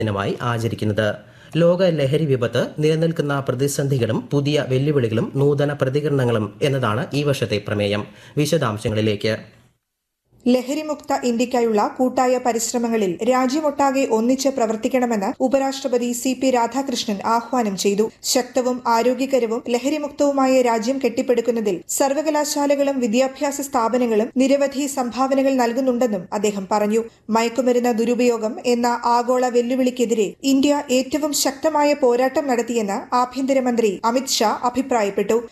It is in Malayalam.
ദിനമായി ആചരിക്കുന്നത് ലോക ലഹരി വിപത്ത് നിലനിൽക്കുന്ന പ്രതിസന്ധികളും പുതിയ വെല്ലുവിളികളും നൂതന പ്രതികരണങ്ങളും എന്നതാണ് ഈ വർഷത്തെ പ്രമേയം വിശദാംശങ്ങളിലേക്ക് ലഹരിമുക്ത ഇന്ത്യയ്ക്കായുള്ള കൂട്ടായ പരിശ്രമങ്ങളിൽ രാജ്യമൊട്ടാകെ ഒന്നിച്ച് പ്രവർത്തിക്കണമെന്ന് ഉപരാഷ്ട്രപതി സി പി രാധാകൃഷ്ണൻ ആഹ്വാനം ചെയ്തു ശക്തവും ആരോഗ്യകരവും ലഹരിമുക്തവുമായ രാജ്യം കെട്ടിപ്പടുക്കുന്നതിൽ സർവകലാശാലകളും വിദ്യാഭ്യാസ സ്ഥാപനങ്ങളും നിരവധി സംഭാവനകൾ നൽകുന്നുണ്ടെന്നും അദ്ദേഹം പറഞ്ഞു മയക്കുമരുന്ന് ദുരുപയോഗം എന്ന ആഗോള വെല്ലുവിളിക്കെതിരെ ഇന്ത്യ ഏറ്റവും ശക്തമായ പോരാട്ടം നടത്തിയെന്ന് ആഭ്യന്തരമന്ത്രി അമിത് ഷാ അഭിപ്രായപ്പെട്ടു